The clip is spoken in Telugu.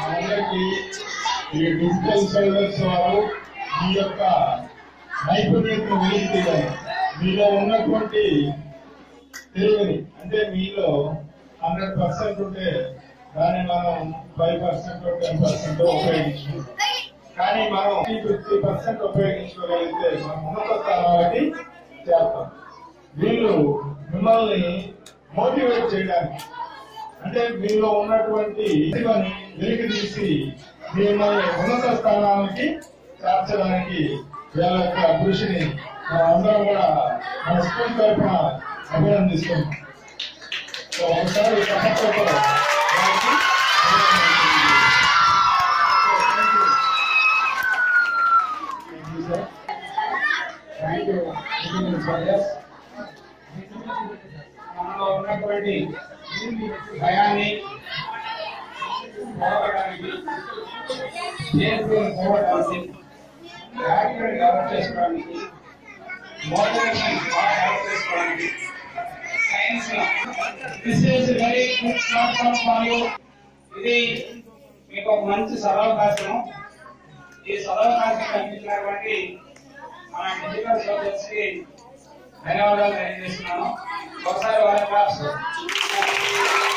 అందరికీ ఈ డిజిటల్ సర్వీస్ వారు మీ యొక్క నైపుణ్యతను వెలికి తీయాలి మీలో ఉన్నటువంటి తెలివిని అంటే మీలో హండ్రెడ్ పర్సెంట్ ఉంటే దాన్ని మనం ఫైవ్ పర్సెంట్ టెన్ పర్సెంట్ ఉపయోగించుకుంటాం కానీ మనం ఫిఫ్టీ పర్సెంట్ ఉపయోగించుకోగలిగితే మనం ఉన్నత స్థానాలకి చేస్తాం వీళ్ళు మిమ్మల్ని మోటివేట్ చేయడానికి అంటే మీలో ఉన్నటువంటి ప్రతిభని వెలికి తీసి మిమ్మల్ని ఉన్నత స్థానాలకి చేర్చడానికి వీళ్ళ యొక్క కృషిని మనం అందరం కూడా మన స్కూల్ తరఫున అభినందిస్తున్నాం సో ఒకసారి చప్పట్లతో వారికి అభినందిస్తున్నాం. Thank you, sir. Thank you, brothers. మనలో ఉన్నటువంటి భయాన్ని పోగొట్టడానికి చేతులను పోగొట్టడానికి యాక్టివ్ డెవలప్ చేసుకోవడానికి మోటివేషన్ బాగా డెవలప్ చేసుకోవడానికి science this is very good platform for you ఇది మీకు ఒక మంచి సదవకాశం ఈ సదవకాశం కల్పించినటువంటి మన డిజిటల్ సోషల్స్ కి ధన్యవాదాలు తెలియజేస్తున్నాను ఒకసారి వారి క్లాస్